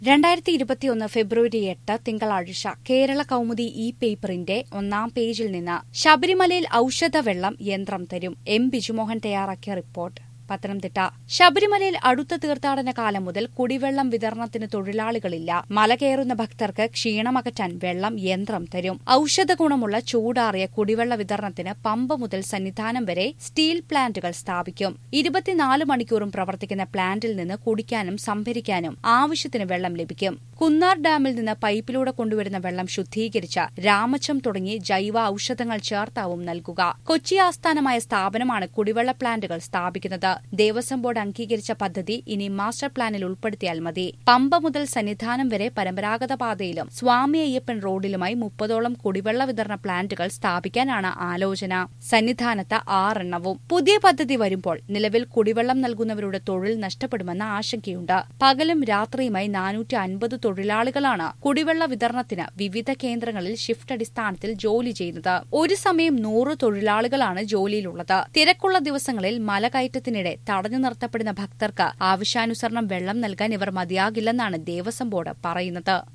രണ്ടായിരത്തി ഇരുപത്തിയൊന്ന് ഫെബ്രുവരി എട്ട് തിങ്കളാഴ്ച കേരള കൗമുദി ഇ പേപ്പറിന്റെ ഒന്നാം പേജിൽ നിന്ന് ശബരിമലയിൽ ഔഷധവെള്ളം യന്ത്രം തരും എം ബിജുമോഹൻ തയ്യാറാക്കിയ റിപ്പോർട്ട് പത്തനംതിട്ട ശബരിമലയിൽ അടുത്ത തീർത്ഥാടന കാലം മുതൽ കുടിവെള്ളം വിതരണത്തിന് തൊഴിലാളികളില്ല മല കയറുന്ന ഭക്തർക്ക് ക്ഷീണമകറ്റാൻ വെള്ളം യന്ത്രം തരും ഔഷധ ഗുണമുള്ള ചൂടാറിയ കുടിവെള്ള വിതരണത്തിന് പമ്പ മുതൽ സന്നിധാനം വരെ സ്റ്റീൽ പ്ലാന്റുകൾ സ്ഥാപിക്കും ഇരുപത്തിനാല് മണിക്കൂറും പ്രവർത്തിക്കുന്ന പ്ലാന്റിൽ നിന്ന് കുടിക്കാനും സംഭരിക്കാനും ആവശ്യത്തിന് വെള്ളം ലഭിക്കും കുന്നാർ ഡാമിൽ നിന്ന് പൈപ്പിലൂടെ കൊണ്ടുവരുന്ന വെള്ളം ശുദ്ധീകരിച്ച രാമച്ചം തുടങ്ങി ജൈവ ഔഷധങ്ങൾ ചേർത്താവും നൽകുക കൊച്ചി ആസ്ഥാനമായ സ്ഥാപനമാണ് കുടിവെള്ള പ്ലാന്റുകൾ സ്ഥാപിക്കുന്നത് ദേവസ്വം ബോർഡ് അംഗീകരിച്ച പദ്ധതി ഇനി മാസ്റ്റർ പ്ലാനിൽ ഉൾപ്പെടുത്തിയാൽ മതി പമ്പ മുതൽ സന്നിധാനം വരെ പരമ്പരാഗത പാതയിലും സ്വാമി അയ്യപ്പൻ റോഡിലുമായി മുപ്പതോളം കുടിവെള്ള വിതരണ പ്ലാന്റുകൾ സ്ഥാപിക്കാനാണ് ആലോചന സന്നിധാനത്ത് ആറെണ്ണവും പുതിയ പദ്ധതി വരുമ്പോൾ നിലവിൽ കുടിവെള്ളം നൽകുന്നവരുടെ തൊഴിൽ നഷ്ടപ്പെടുമെന്ന ആശങ്കയുണ്ട് പകലും രാത്രിയുമായി നാനൂറ്റി അൻപത് തൊഴിലാളികളാണ് കുടിവെള്ള വിതരണത്തിന് വിവിധ കേന്ദ്രങ്ങളിൽ ഷിഫ്റ്റ് അടിസ്ഥാനത്തിൽ ജോലി ചെയ്യുന്നത് ഒരു സമയം നൂറ് തൊഴിലാളികളാണ് ജോലിയിലുള്ളത് തിരക്കുള്ള ദിവസങ്ങളിൽ മലകയറ്റത്തിനിടെ തടഞ്ഞു നിർത്തപ്പെടുന്ന ഭക്തർക്ക് ആവശ്യാനുസരണം വെള്ളം നൽകാൻ ഇവർ മതിയാകില്ലെന്നാണ് ദേവസ്വം ബോർഡ് പറയുന്നത്